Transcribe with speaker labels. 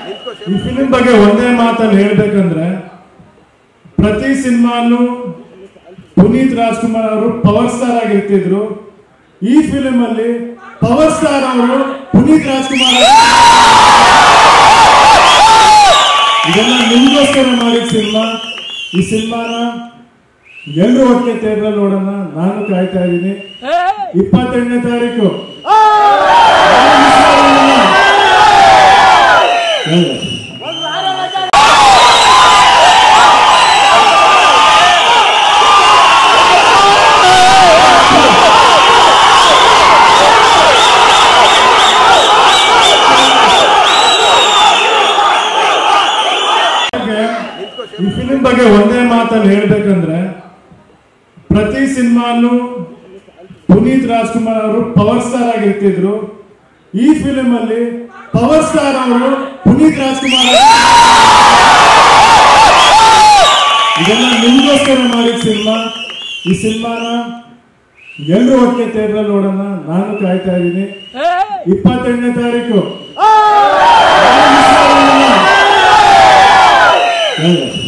Speaker 1: ಈ ಫಿಲಿಂ ಬಗ್ಗೆ ಒಂದೇ ಮಾತಲ್ಲಿ ಹೇಳ್ಬೇಕಂದ್ರೆ ಪ್ರತಿ ಸಿನಿಮಾನು ಪುನೀತ್ ರಾಜ್ಕುಮಾರ್ ಅವರು ಪವರ್ ಸ್ಟಾರ್ ಆಗಿರ್ತಿದ್ರು ಈ ಫಿಲಿಂ ಅಲ್ಲಿ ಪವರ್ ಸ್ಟಾರ್ ಅವರು ಪುನೀತ್ ರಾಜ್ಕುಮಾರ್ ಇದೆಲ್ಲ ನಿಮ್ಗೋಸ್ಕರ ಮಾಡಿದ ಸಿನಿಮಾ ಈ ಸಿನಿಮಾನ ಎಲ್ಲರೂ ಒಟ್ಟಿಗೆ ಥಿಯೇಟರ್ ನೋಡೋಣ ನಾನು ಕಾಯ್ತಾ ಇದ್ದೀನಿ ಇಪ್ಪತ್ತೆಂಟನೇ ತಾರೀಕು ಹೇಳು. ಈ ಫಿಲಿಂ ಬಗ್ಗೆ ಒಂದೇ ಮಾತಲ್ಲಿ ಹೇಳ್ಬೇಕಂದ್ರೆ ಪ್ರತಿ ಸಿನಿಮಾನು ಪುನೀತ್ ರಾಜ್ಕುಮಾರ್ ಅವರು ಪವರ್ ಸ್ಟಾರ್ ಆಗಿರ್ತಿದ್ರು ಈ ಫಿಲಿಂ ಅಲ್ಲಿ ಪವರ್ ಸ್ಟಾರ್ ಅವರು ಪುನೀತ್ ರಾಜ್ಕುಮಾರ್ ಇದೆಲ್ಲ ನಿಮ್ಗೋಸ್ಕರ ಮಾಡಿದ ಸಿನಿಮಾ ಈ ಸಿನಿಮಾನ ಎಲ್ಲರೂ ಒಟ್ಟಿಗೆ ಥಿಯೇಟರ್ ನೋಡೋಣ ನಾನು ಕಾಯ್ತಾ ಇದ್ದೀನಿ ಇಪ್ಪತ್ತೆಂಟನೇ ತಾರೀಕು ಹೇಳು.